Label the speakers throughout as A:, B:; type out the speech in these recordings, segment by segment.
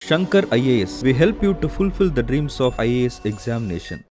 A: Shankar IAS. We help you to fulfill the dreams of IAS examination.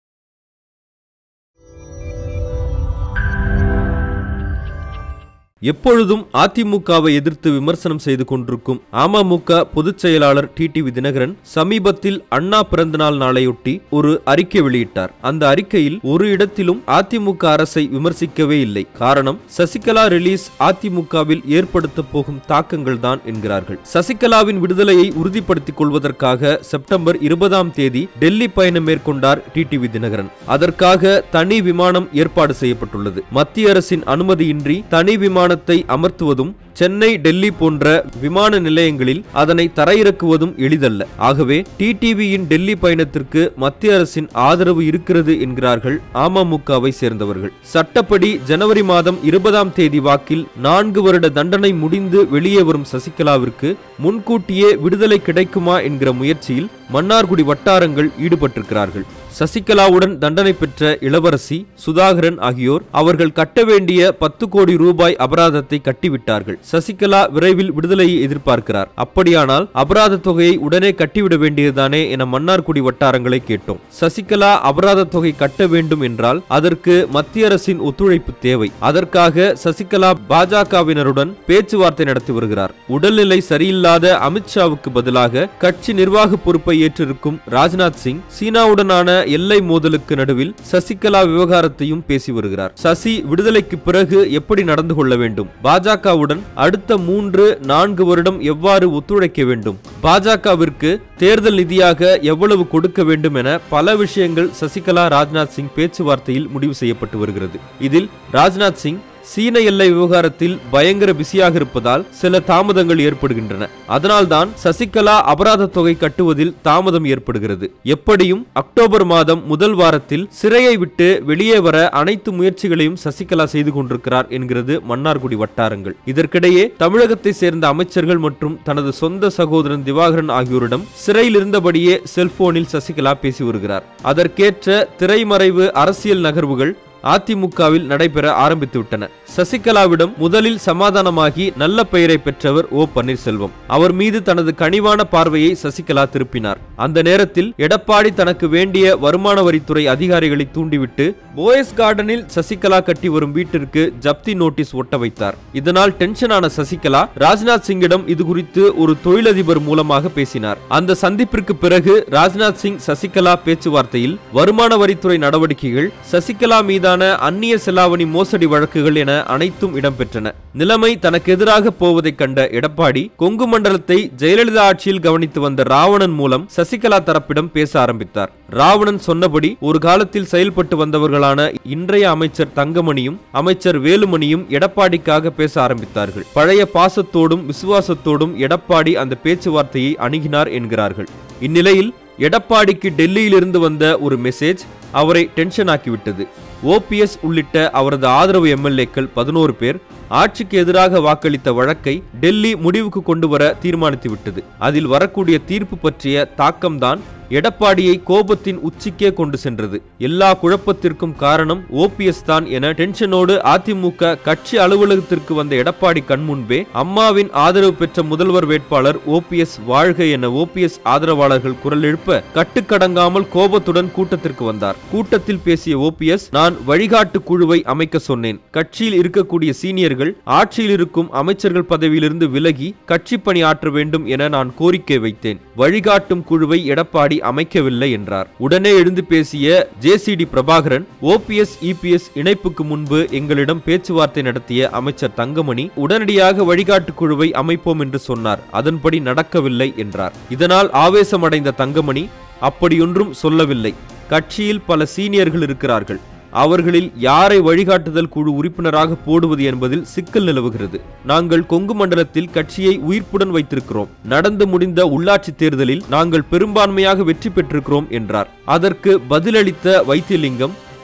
A: எப்பொழுதும் அதிமுகவை எதிர்த்து விமர்சனம் செய்து கொண்டிருக்கும் அமமுக பொதுச் செயலாளர் டிடிவி தினகரன் சமீபத்தில் அண்ணா பிறந்தநாள் நாளையொட்டி ஒரு அறிக்கை வெளியிட்டார் அந்த அறிக்கையில் ஒரு இடத்திலும் அதிமுக அரசை விமர்சிக்கவே இல்லை காரணம் சசிகலா ரிலீஸ் அதிமுகவில் ஏற்படுத்த போகும் தாக்கங்கள் தான் என்கிறார்கள் சசிகலாவின் விடுதலையை உறுதிப்படுத்திக் கொள்வதற்காக செப்டம்பர் இருபதாம் தேதி டெல்லி பயணம் மேற்கொண்டார் டிடிவி தினகரன் அதற்காக தனி விமானம் ஏற்பாடு செய்யப்பட்டுள்ளது மத்திய அரசின் அனுமதியின்றி தனி விமானத்தை அமர்த்துவதும் சென்னை டெல்லி போன்ற விமான நிலையங்களில் அதனை தரையிறக்குவதும் எளிதல்ல ஆகவே டிடிவியின் டெல்லி பயணத்திற்கு மத்திய அரசின் ஆதரவு இருக்கிறது என்கிறார்கள் அமமுகவை சேர்ந்தவர்கள் சட்டப்படி ஜனவரி மாதம் இருபதாம் தேதி வாக்கில் நான்கு வருட தண்டனை முடிந்து வெளியே வரும் சசிகலாவிற்கு முன்கூட்டியே விடுதலை கிடைக்குமா என்கிற முயற்சியில் மன்னார்குடி வட்டாரங்கள் ஈடுபட்டிருக்கிறார்கள் சசிகலாவுடன் தண்டனை பெற்ற இளவரசி சுதாகரன் ஆகியோர் அவர்கள் கட்ட வேண்டிய பத்து கோடி ரூபாய் அபராதத்தை கட்டிவிட்டார்கள் சசிகலா விரைவில் விடுதலையை எதிர்பார்க்கிறார் அப்படியானால் அபராத தொகையை உடனே கட்டிவிட வேண்டியதுதானே என மன்னார்குடி வட்டாரங்களை கேட்டோம் சசிகலா அபராத தொகை கட்ட வேண்டும் என்றால் அதற்கு மத்திய அரசின் ஒத்துழைப்பு தேவை அதற்காக சசிகலா பாஜகவினருடன் பேச்சுவார்த்தை நடத்தி வருகிறார் உடல்நிலை சரியில்லாத அமித்ஷாவுக்கு பதிலாக கட்சி நிர்வாக பொறுப்பை ஏற்றிருக்கும் ராஜ்நாத் சிங் சீனாவுடனான எல்லை மோதலுக்கு நடுவில் சசிகலா விவகாரத்தையும் பேசி வருகிறார் சசி விடுதலைக்கு பிறகு எப்படி நடந்து கொள்ள வேண்டும் பாஜகவுடன் அடுத்த மூன்று நான்கு வருடம் எவ்வாறு ஒத்துழைக்க வேண்டும் பாஜகவிற்கு தேர்தல் நிதியாக எவ்வளவு கொடுக்க வேண்டும் என பல விஷயங்கள் சசிகலா ராஜ்நாத் சிங் பேச்சுவார்த்தையில் முடிவு செய்யப்பட்டு வருகிறது இதில் ராஜ்நாத் சிங் சீன எல்லை விவகாரத்தில் பயங்கர பிஸியாக இருப்பதால் சில தாமதங்கள் ஏற்படுகின்றன அதனால்தான் சசிகலா அபராத தொகை கட்டுவதில் தாமதம் ஏற்படுகிறது எப்படியும் அக்டோபர் மாதம் முதல் வாரத்தில் சிறையை விட்டு வெளியே வர அனைத்து முயற்சிகளையும் சசிகலா செய்து கொண்டிருக்கிறார் என்கிறது மன்னார்குடி வட்டாரங்கள் இதற்கிடையே தமிழகத்தை சேர்ந்த அமைச்சர்கள் மற்றும் தனது சொந்த சகோதரன் திவாகரன் ஆகியோரிடம் சிறையில் இருந்தபடியே செல்போனில் சசிகலா பேசி வருகிறார் அதற்கேற்ற திரைமறைவு அரசியல் நகர்வுகள் அதிமுகவில் நடைபெற ஆரம்பித்துவிட்டன சசிகலாவிடம் முதலில் சமாதானமாகி நல்ல பெயரை பெற்றவர் ஓ பன்னீர்செல்வம் அவர் மீது தனது கனிவான பார்வையை சசிகலா திருப்பினார் அந்த நேரத்தில் எடப்பாடி தனக்கு வேண்டிய வருமான வரித்துறை அதிகாரிகளை தூண்டிவிட்டு போயஸ் கார்டனில் சசிகலா கட்டி வரும் வீட்டிற்கு ஜப்தி நோட்டீஸ் ஒட்ட வைத்தார் இதனால் டென்ஷனான சசிகலா ராஜ்நாத் சிங்கிடம் இது குறித்து ஒரு தொழிலதிபர் மூலமாக பேசினார் அந்த சந்திப்பிற்கு பிறகு ராஜ்நாத் சிங் சசிகலா பேச்சுவார்த்தையில் வருமான வரித்துறை நடவடிக்கைகள் சசிகலா மீதான அந்நிய செலாவணி மோசடி வழக்குகள் என அனைத்தும் இடம்பெற்றன நிலைமை தனக்கு எதிராக போவதைக் கண்ட எடப்பாடி கொங்கு மண்டலத்தை ஜெயலலிதா ஆட்சியில் கவனித்து வந்த ராவணன் மூலம் சசிகலா தரப்பிடம் பேச ஆரம்பித்தார் ராவணன் சொன்னபடி ஒரு காலத்தில் செயல்பட்டு வந்தவர்களான இன்றைய அமைச்சர் தங்கமணியும் அமைச்சர் வேலுமணியும் எடப்பாடிக்காக பேச ஆரம்பித்தார்கள் பழைய பாசத்தோடும் விசுவாசத்தோடும் எடப்பாடி அந்த பேச்சுவார்த்தையை அணுகினார் என்கிறார்கள் இந்நிலையில் எடப்பாடிக்கு டெல்லியிலிருந்து வந்த ஒரு மெசேஜ் அவரை டென்ஷன் ஆக்கிவிட்டது ஓபிஎஸ் உள்ளிட்ட அவரது ஆதரவு எம்எல்ஏக்கள் பதினோரு பேர் ஆட்சிக்கு எதிராக வாக்களித்த வழக்கை டெல்லி முடிவுக்கு கொண்டு வர தீர்மானித்து விட்டது அதில் வரக்கூடிய தீர்ப்பு பற்றிய தாக்கம்தான் எடப்பாடியை கோபத்தின் உச்சிக்கே கொண்டு சென்றது எல்லா குழப்பத்திற்கும் காரணம் ஓபிஎஸ் தான் என டென்ஷனோடு அதிமுக கட்சி அலுவலகத்திற்கு வந்த எடப்பாடி கண்முன்பே அம்மாவின் ஆதரவு பெற்ற முதல்வர் வேட்பாளர் ஓபிஎஸ் வாழ்க என ஓபிஎஸ் ஆதரவாளர்கள் குரல் எழுப்ப கட்டுக்கடங்காமல் கோபத்துடன் கூட்டத்திற்கு வந்தார் கூட்டத்தில் பேசிய ஓபிஎஸ் நான் வழிகாட்டு குழுவை அமைக்க சொன்னேன் கட்சியில் இருக்கக்கூடிய சீனியர்கள் ஆட்சியில் இருக்கும் அமைச்சர்கள் பதவியிலிருந்து விலகி கட்சி பணி ஆற்ற வேண்டும் என நான் கோரிக்கை வைத்தேன் வழிகாட்டும் குழுவை எடப்பாடி அமைக்கவில்லை என்றார் உடனே எழுந்து பேசிய ஜேசிடி பிரபாகரன் ஓபிஎஸ் இபிஎஸ் இணைப்புக்கு முன்பு எங்களிடம் பேச்சுவார்த்தை நடத்திய அமைச்சர் தங்கமணி உடனடியாக வழிகாட்டு குழுவை அமைப்போம் என்று சொன்னார் அதன்படி நடக்கவில்லை என்றார் இதனால் ஆவேசமடைந்த தங்கமணி அப்படியொன்றும் சொல்லவில்லை கட்சியில் பல சீனியர்கள் இருக்கிறார்கள் அவர்களில் யாரை வழிகாட்டுதல் குழு உறுப்பினராக போடுவது என்பதில் சிக்கல் நிலவுகிறது நாங்கள் கொங்கு மண்டலத்தில் கட்சியை உயிர்ப்புடன் வைத்திருக்கிறோம் நடந்து முடிந்த உள்ளாட்சி தேர்தலில் நாங்கள் பெரும்பான்மையாக வெற்றி பெற்றிருக்கிறோம் என்றார் அதற்கு பதிலளித்த வைத்தியலிங்கம்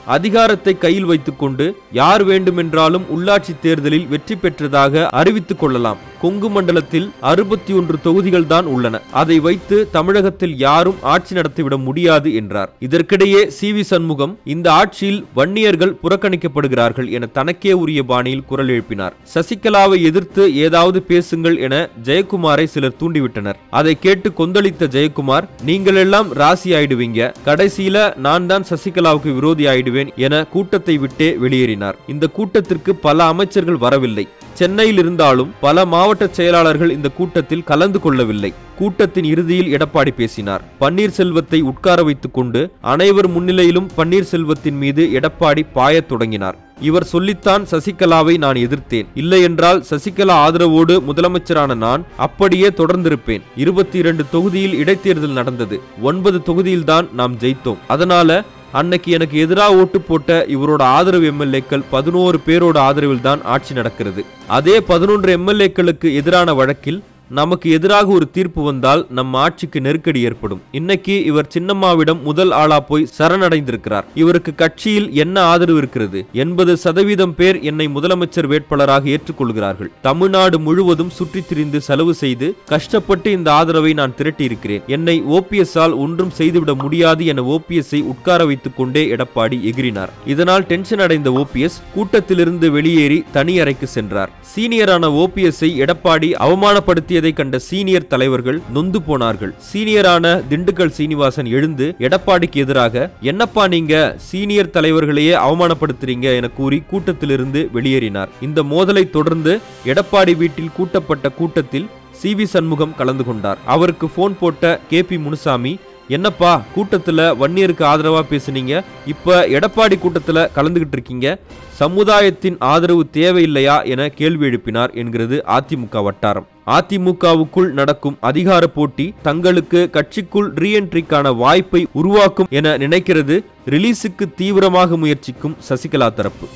A: அதிகாரத்தை கையில் வைத்துக்கொண்டு யார் வேண்டுமென்றாலும் உள்ளாட்சி தேர்தலில் வெற்றி பெற்றதாக அறிவித்துக் கொள்ளலாம் கொங்கு மண்டலத்தில் அறுபத்தி ஒன்று தொகுதிகள் தான் உள்ளன அதை வைத்து தமிழகத்தில் யாரும் ஆட்சி நடத்திவிட முடியாது என்றார் இதற்கிடையே சி வி சண்முகம் இந்த ஆட்சியில் வன்னியர்கள் புறக்கணிக்கப்படுகிறார்கள் என தனக்கே உரிய பாணியில் குரல் எழுப்பினார் சசிகலாவை எதிர்த்து ஏதாவது பேசுங்கள் என ஜெயக்குமாரை சிலர் தூண்டிவிட்டனர் அதை கேட்டு கொந்தளித்த ஜெயக்குமார் நீங்கள் எல்லாம் ராசி ஆயிடுவீங்க கடைசியில நான் தான் சசிகலாவுக்கு விரோதி ஆயிடுவேன் என கூட்டத்தை விட்டே வெளியேறினார் இந்த கூட்டத்திற்கு பல அமைச்சர்கள் வரவில்லை சென்னையில் இருந்தாலும் பல மாவட்ட செயலாளர்கள் இந்த கூட்டத்தில் கலந்து கொள்ளவில்லை கூட்டத்தின் இறுதியில் எடப்பாடி பேசினார் பன்னீர்செல்வத்தை உட்கார வைத்துக் கொண்டு அனைவர் முன்னிலையிலும் பன்னீர்செல்வத்தின் மீது எடப்பாடி பாயத் தொடங்கினார் இவர் சொல்லித்தான் சசிகலாவை நான் எதிர்த்தேன் இல்லை என்றால் சசிகலா ஆதரவோடு முதலமைச்சரான நான் அப்படியே தொடர்ந்திருப்பேன் இருபத்தி இரண்டு தொகுதியில் இடைத்தேர்தல் நடந்தது ஒன்பது தொகுதியில்தான் நாம் ஜெயித்தோம் அதனால அன்னைக்கு எனக்கு எதிராக ஓட்டு போட்ட இவரோட ஆதரவு எம்எல்ஏக்கள் பதினோரு பேரோட ஆதரவில் தான் ஆட்சி நடக்கிறது அதே பதினொன்று எம்எல்ஏக்களுக்கு எதிரான வழக்கில் நமக்கு எதிராக ஒரு தீர்ப்பு வந்தால் நம் ஆட்சிக்கு நெருக்கடி ஏற்படும் இன்னைக்கு இவர் சின்னம்மாவிடம் முதல் ஆளா போய் சரணடைந்திருக்கிறார் இவருக்கு கட்சியில் என்ன ஆதரவு இருக்கிறது எண்பது சதவீதம் பேர் என்னை முதலமைச்சர் வேட்பாளராக ஏற்றுக்கொள்கிறார்கள் தமிழ்நாடு முழுவதும் சுற்றித் திரிந்து செலவு செய்து கஷ்டப்பட்டு இந்த ஆதரவை நான் திரட்டியிருக்கிறேன் என்னை ஓபிஎஸ் ஆல் ஒன்றும் செய்துவிட முடியாது என ஓபிஎஸ்ஐ உட்கார வைத்துக் கொண்டே எடப்பாடி எகிரினார் இதனால் டென்ஷன் அடைந்த ஓபிஎஸ் கூட்டத்திலிருந்து வெளியேறி தனி அறைக்கு சென்றார் சீனியரான ஓபிஎஸ்ஐ எடப்பாடி அவமானப்படுத்தியதை கண்ட சீனியர் தலைவர்கள் நொந்து போனார்கள் சீனியரான திண்டுக்கல் சீனிவாசன் எழுந்து எடப்பாடிக்கு எதிராக என்னப்பா நீங்க சீனியர் தலைவர்களையே அவமானப்படுத்துறீங்க என கூறி கூட்டத்திலிருந்து வெளியேறினார் இந்த மோதலை தொடர்ந்து எடப்பாடி வீட்டில் கூட்டப்பட்ட கூட்டத்தில் சி வி சண்முகம் கலந்து கொண்டார் அவருக்கு போன் போட்ட கே பி முனுசாமி என்னப்பா கூட்டத்துல வன்னியருக்கு ஆதரவா பேசுனீங்க இப்ப எடப்பாடி கூட்டத்துல கலந்துகிட்டு இருக்கீங்க சமுதாயத்தின் ஆதரவு தேவையில்லையா என கேள்வி எழுப்பினார் என்கிறது அதிமுக வட்டாரம் அதிமுகவுக்குள் நடக்கும் அதிகார போட்டி தங்களுக்கு கட்சிக்குள் ரீஎன்ட்ரிக்கான வாய்ப்பை உருவாக்கும் என நினைக்கிறது ரிலீஸுக்கு தீவிரமாக முயற்சிக்கும் சசிகலா தரப்பு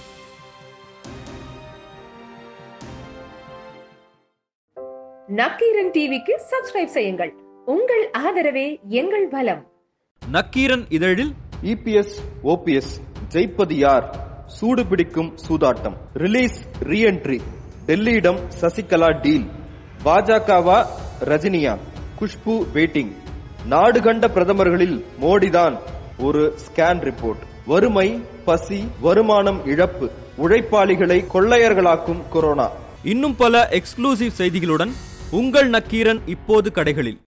B: நக்கீரன் டிவிக்கு சப்ஸ்கிரைப் செய்யுங்கள் உங்கள் ஆதரவே எங்கள் பலம்
A: நக்கீரன் இதழில்
C: இபிஎஸ் ஓபிஎஸ் ஜெயிப்பது யார் சூடு பிடிக்கும் சூதாட்டம் ரிலீஸ் ரீஎன்ட்ரி டெல்லியிடம் சசிகலா டீல் பாஜகவா ரஜினியா குஷ்பு வெயிட்டிங் நாடு கண்ட பிரதமர்களில் மோடிதான் ஒரு ஸ்கேன் ரிப்போர்ட் வறுமை பசி வருமானம் இழப்பு உழைப்பாளிகளை கொள்ளையர்களாக்கும் கொரோனா
A: இன்னும் பல எக்ஸ்க்ளூசிவ் செய்திகளுடன் உங்கள் நக்கீரன் இப்போது கடைகளில்